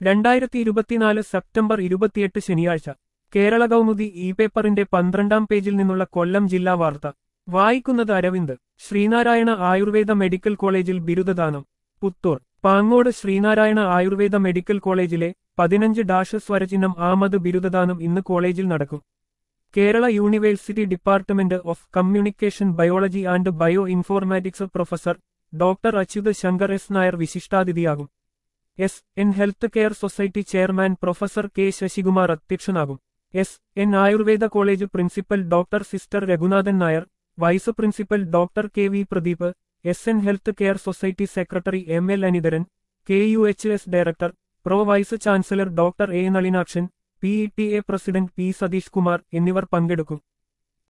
രണ്ടായിരത്തി ഇരുപത്തിനാല് സെപ്റ്റംബർ ഇരുപത്തിയെട്ട് ശനിയാഴ്ച കേരള കൗമുദി ഇ പേപ്പറിന്റെ പന്ത്രണ്ടാം പേജിൽ നിന്നുള്ള കൊല്ലം ജില്ലാ വാർത്ത വായിക്കുന്നത് അരവിന്ദ് ശ്രീനാരായണ ആയുർവേദ മെഡിക്കൽ കോളേജിൽ ബിരുദദാനം പുത്തൂർ പാങ്ങോട് ശ്രീനാരായണ ആയുർവേദ മെഡിക്കൽ കോളേജിലെ പതിനഞ്ച് ഡാഷ് സ്വരചിഹ്നം ആമത് ബിരുദദാനം ഇന്ന് കോളേജിൽ നടക്കും Kerala university department of communication biology and bio informatics professor doctor Achyuth Shankar S Nair വിശിഷ്ടാതിഥിയാകും S N health care society chairman professor K Sasikumar അധ്യക്ഷനാകും S N Ayurveda college principal doctor sister Raghunathan Nair vice principal doctor K V Pradeep S N health care society secretary M L Anitharan K U H S director pro vice chancellor doctor A Nalinakshan P E T A president P Satheesh Kumar എന്നിവർ പങ്കെടുക്കും